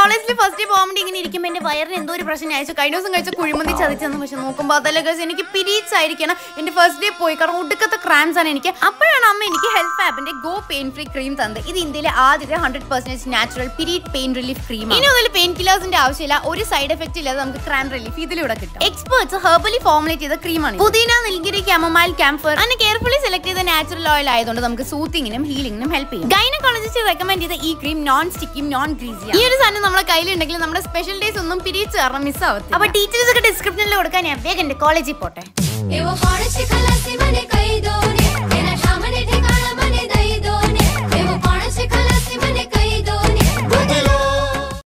കോളേജിൽ ഫസ്റ്റ് പോകാൻ വേണ്ടി ഇങ്ങനെ ഇരിക്കുമ്പോൾ എന്റെ വയറിന് എന്തോ ഒരു പ്രശ്നം അയച്ചു കഴിഞ്ഞ ദിവസം കഴിച്ച കുഴിമന്തി ചതിച്ചെന്ന് പക്ഷെ നോക്കുമ്പോൾ അതല്ല ഗസ് എനിക്ക് പിരീഡ്സ് ആയിരിക്കണം എന്റെ ഫസ്റ്റ് ഡേ പോയി കാരണം ഒടുക്കത്തെ ക്രാംസ് ആണ് എനിക്ക് അപ്പോഴാണ് അമ്മ എനിക്ക് ഹെൽത്ത് ആപ്പിന്റെ ഗോ പെയിൻ ഫ്രീ ക്രീം തന്നത് ഇത് ഇന്ത്യയിലെ ആദ്യത്തെ hundred percentage natural period pain relief cream ഇനി മുതൽ പെയിൻ കില്ലേഴ്സിന്റെ ആവശ്യമില്ല ഒരു സൈഡ് എഫക്റ്റ് ഇല്ലാതെ നമുക്ക് ക്രാം റിലീഫ് ഇതിലൂടെ കിട്ടും എക്സ്പേർട്സ് ഹെർബലി ഫോർമുലേറ്റ് ചെയ്ത ക്രീമാണ് പുതിന നിൽഗിരി ക്യാമമൈൽ ക്യാംഫർ അങ്ങനെ കെയർഫുള്ളി സെലക്ട് ചെയ്ത നാച്ചുറൽ ഓയിൽ ആയതുകൊണ്ട് നമുക്ക് സൂത്തിങ്ങിനും ഹീലിംഗിനും ഹെൽപ്പ് ചെയ്യും ഗൈനക്കോളജിസ്റ്റ് റെക്കമെൻഡ് ചെയ്ത ഈ ക്രീം നോൺ സ്റ്റിക്കും നോൺ ഗ്രീസി ഈ ഒരു സാധനം നമ്മുടെ കയ്യിലുണ്ടെങ്കിൽ നമ്മുടെ സ്പെഷ്യൽ ഡേയ്സ് ഒന്നും പിരിച്ച് കാരണം മിസ് ആവത്തില്ല അപ്പൊ ടീച്ചേഴ്സ് ഒക്കെ ഡിസ്ക്രിപ്ഷനിൽ കൊടുക്കാൻ ഞാൻ വേഗം എന്റെ കോളേജിൽ പോട്ടെ एवो हॉर्स खलासी बने